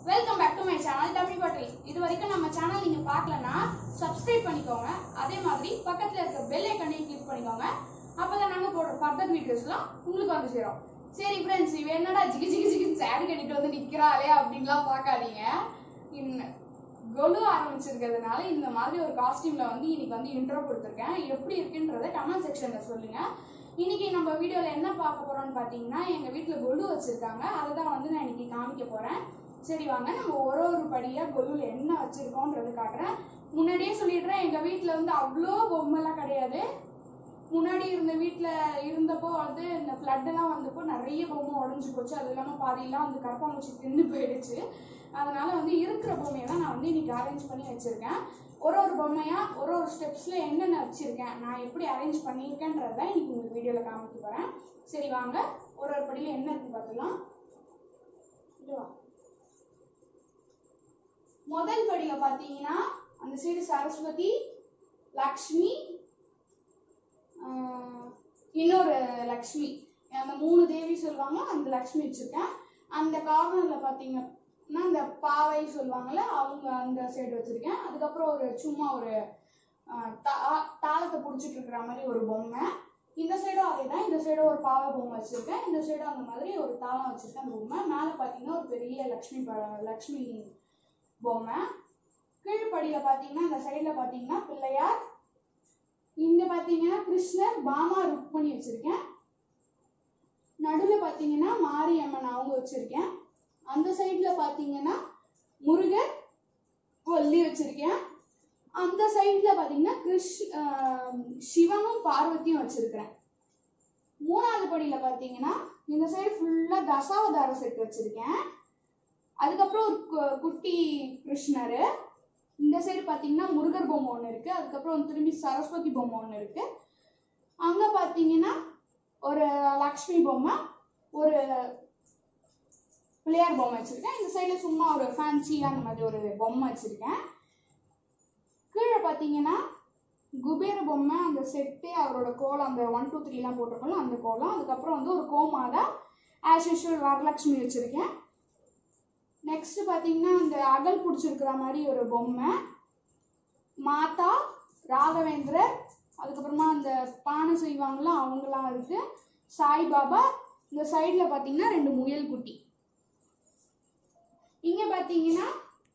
Welcome back to my channel Tamil பாட்டில் இது வரைக்கும் நம்ம சேனல் நீங்க பார்க்கலனா சப்ஸ்கிரைப் பண்ணிக்கோங்க அதே மாதிரி பக்கத்துல இருக்க பெல் ஐக்கனையும் கிளிக் பண்ணிக்கோங்க அப்பதான் நாங்க போடுற ஃபர்தர் வீடியோஸ்லாம் உங்களுக்கு வந்து சேரும் சரி ஃப்ரெண்ட்ஸ் இவ என்னடா ஜிகி ஜிகி ஜிகி சாரி கட்டிட்டு வந்து நிக்கிறாளே அப்படின்லாம் பார்க்காதீங்க இன்ன கொலு ஆரம்பிச்சிருக்கிறதுனால இந்த மாதிரி ஒரு காஸ்டியூம்ல வந்து இன்னைக்கு வந்து இன்ட்ரோ கொடுத்துருக்கேன் எப்படி இருக்குன்றத கமெண்ட் செக்ஷன்ல சொல்லுங்க இன்னைக்கு நம்ம வீடியோல என்ன பார்க்க போறோம்னு பாத்தீங்கன்னா எங்க வீட்ல கொலு வச்சிருக்காங்க அதை தான் வந்து நான் இன்னைக்கு காமிக்க போறேன் சரி வாங்க நம்ம ஒரு ஒரு படியா கொலுல என்ன வச்சிருக்கோன்றது காட்டுறேன் முன்னாடியே சொல்லிடுறேன் எங்க வீட்ல வந்து அவ்வளோ பொம்மைலாம் கிடையாது முன்னாடி இருந்த வீட்ல இருந்தப்போ வந்து இந்த flood எல்லாம் வந்தப்போ நிறைய பொம்மை உடஞ்சு போச்சு அது இல்லாம பாதியெல்லாம் வந்து கரப்பாம்பூச்சி தின்னு போயிடுச்சு அதனால வந்து இருக்கிற பொம்மையை தான் நான் வந்து இன்னைக்கு அரேஞ்ச் பண்ணி வச்சிருக்கேன் ஒரு ஒரு பொம்மையா ஒரு ஒரு ஸ்டெப்ஸ்ல என்னென்ன வச்சிருக்கேன் நான் எப்படி அரேஞ்ச் பண்ணியிருக்கேன்றத இன்னைக்கு உங்களுக்கு வீடியோல காமிக்க போறேன் சரி வாங்க ஒரு ஒரு படியில என்ன இருக்கு பார்த்துலாம் இது வா. முதல் படியில பாத்தீங்கன்னா அந்த சைடு சரஸ்வதி லக்ஷ்மி ஆஹ், இன்னொரு லக்ஷ்மி அந்த மூணு தேவி சொல்லுவாங்க அந்த லக்ஷ்மி வச்சிருக்கேன் அந்த கார்னர்ல பாத்தீங்கன்னா அந்த பாவை சொல்லுவாங்கல்ல அவங்க அந்த சைடு வச்சிருக்கேன் அதுக்கப்புறம் ஒரு சும்மா ஒரு ஆஹ், தா- தாளத்தை புடிச்சிட்டு இருக்கிற மாதிரி ஒரு பொம்மை இந்த சைடும் அதே தான் இந்த சைடும் ஒரு பாவை பொம்மை வச்சிருக்கேன் இந்த சைடும் அந்த மாதிரி ஒரு தாளம் வச்சிருக்கேன் அந்த பொம்மை மேலே பார்த்தீங்கன்னா ஒரு பெரிய லக்ஷ்மி ப- லக்ஷ்மி பொம்மை கீழ்ப்படியில பாத்தீங்கன்னா இந்த சைடுல பாத்தீங்கன்னா பிள்ளையார் இங்க பாத்தீங்கன்னா கிருஷ்ணர் பாமா ருக்மணி வச்சிருக்கேன் நடுவுல பாத்தீங்கன்னா மாரியம்மன் அவங்க வச்சிருக்கேன் அந்த சைடுல பாத்தீங்கன்னா முருகர் வள்ளி வச்சிருக்கேன் அந்த சைடுல பாத்தீங்கன்னா கிருஷ் ஆஹ் சிவனும் பார்வதியும் வச்சிருக்கிறேன் மூணாவது படியில பாத்தீங்கன்னா இந்த சைடு ஃபுல்லா தசாவதார செட் வச்சிருக்கேன் அதுக்கப்புறம் ஒரு கு- குட்டி கிருஷ்ணர் இந்த சைடு பார்த்தீங்கன்னா முருகர் பொம்மை ஒன்று இருக்கு அதுக்கப்புறம் திரும்பி சரஸ்வதி பொம்மை ஒன்று இருக்கு அங்க பார்த்தீங்கன்னா ஒரு லக்ஷ்மி பொம்மை ஒரு பிள்ளையார் பொம்மை வச்சிருக்கேன் இந்த சைடுல சும்மா ஒரு ஃபேன்சி அந்த மாதிரி ஒரு பொம்மை வச்சிருக்கேன் கீழே பார்த்தீங்கன்னா குபேர பொம்மை அந்த செட்டு அவரோட கோலம் அந்த ஒன் டூ த்ரீலாம் போட்டிருக்கோம்ல அந்த கோலம் அதுக்கப்புறம் வந்து ஒரு கோமாதா ஆஸ் யூஷுவல் வரலட்சுமி வச்சிருக்கேன் நெக்ஸ்ட் பாத்தீங்கன்னா இந்த அகல் பிடிச்சிருக்கிற மாதிரி ஒரு பொம்மை மாதா ராகவேந்திரர் அதுக்கப்புறமா அந்த பானை செய்வாங்கல்ல அவங்களாம் இருக்கு சாய்பாபா இந்த சைடுல பாத்தீங்கன்னா ரெண்டு முயல் குட்டி இங்க பாத்தீங்கன்னா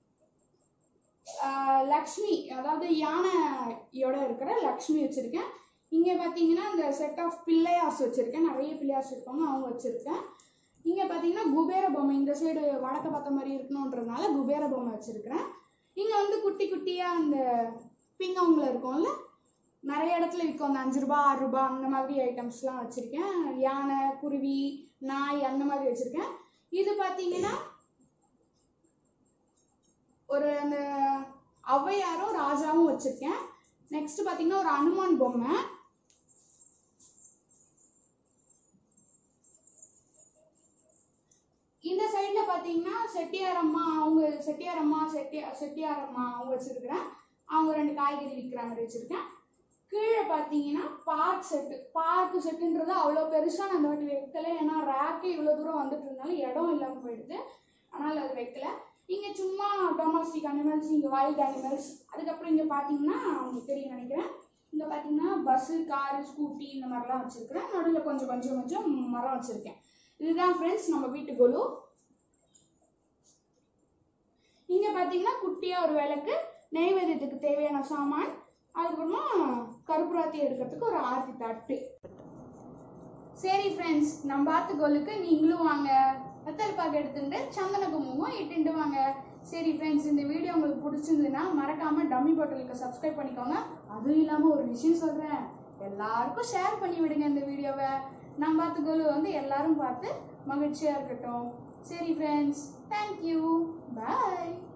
ஆஹ், லக்ஷ்மி அதாவது யானையோட இருக்கிற லக்ஷ்மி வச்சிருக்கேன் இங்க பாத்தீங்கன்னா இந்த செட் ஆஃப் பிள்ளையார்ஸ் வச்சிருக்கேன் நிறைய பிள்ளையார்ஸ் இருப்பாங்க அவங்க வச்சிருக்கேன் இங்க பாத்தீங்கன்னா குபேர பொம்மை இந்த சைடு வடக்க பார்த்த மாதிரி இருக்கணுன்றதுனால குபேர பொம்மை வச்சிருக்கிறேன் இங்க வந்து குட்டி குட்டியா அந்த பிங்கவங்கள இருக்கும்ல நிறைய இடத்துல விற்கும் அந்த அஞ்சு ரூபாய் ஆறு ரூபாய் அந்த மாதிரி ஐட்டம்ஸ்லாம் வச்சிருக்கேன் யானை குருவி நாய் அந்த மாதிரி வச்சிருக்கேன் இது பாத்தீங்கன்னா ஒரு அந்த ஔவையாரும் ராஜாவும் வச்சிருக்கேன் நெக்ஸ்ட் பாத்தீங்கன்னா ஒரு அனுமான் பொம்மை இந்த சைடுல பாத்தீங்கன்னா செட்டியார் அம்மா அவங்க செட்டியார் அம்மா செட்டியார் செட்டியார் அம்மா அவங்க வச்சிருக்கிறேன் அவங்க ரெண்டு காய்கறி விற்கிற மாதிரி வச்சிருக்கேன் கீழே பாத்தீங்கன்னா பார்க் செட்டு பார்க் செட்டுன்றது அவ்வளோ பெருசா நான் அந்த வாட்டி வைக்கல ஏன்னா ரேக்கு இவ்வளோ தூரம் வந்துட்டு இருந்தாலும் இடம் இல்லாமல் போயிடுது அதனால அது வைக்கல இங்க சும்மா டொமஸ்டிக் அனிமல்ஸ் இங்க வைல்ட் அனிமல்ஸ் அதுக்கப்புறம் இங்க பாத்தீங்கன்னா உங்களுக்கு தெரியும் நினைக்கிறேன் இங்க பாத்தீங்கன்னா பஸ் காரு ஸ்கூட்டி இந்த மாதிரிலாம் வச்சிருக்கிறேன் நடுவில் கொஞ்சம் கொஞ்சம் கொஞ்சம் மரம் வச்சிருக்கேன் இதுதான் ஃப்ரெண்ட்ஸ் நம்ம வீட்டு கொலு இங்க பாத்தீங்கன்னா குட்டியா ஒரு விளக்கு நெய்வேத்தியத்துக்கு தேவையான சாமான் அதுக்கப்புறமா கருப்புராத்தி எடுக்கிறதுக்கு ஒரு ஆர்த்தி தட்டு சரி ஃப்ரெண்ட்ஸ் நம்ம பார்த்த கோலுக்கு நீங்களும் வாங்க வெத்தல் பாக்கு எடுத்துட்டு சந்தன குங்குமம் இட்டுண்டு வாங்க சரி ஃப்ரெண்ட்ஸ் இந்த வீடியோ உங்களுக்கு பிடிச்சிருந்ததுன்னா மறக்காம டம்மி பாட்டிலுக்கு சப்ஸ்கிரைப் பண்ணிக்கோங்க அதுவும் இல்லாம ஒரு விஷயம் சொல்றேன் எல்லாருக்கும் ஷேர் பண்ணி விடுங்க இந்த வீடியோவை நான் பார்த்த கோலு வந்து எல்லாரும் பார்த்து மகிழ்ச்சியா இருக்கட்டும் சரி ஃப்ரெண்ட்ஸ் தேங்க்யூ பாய்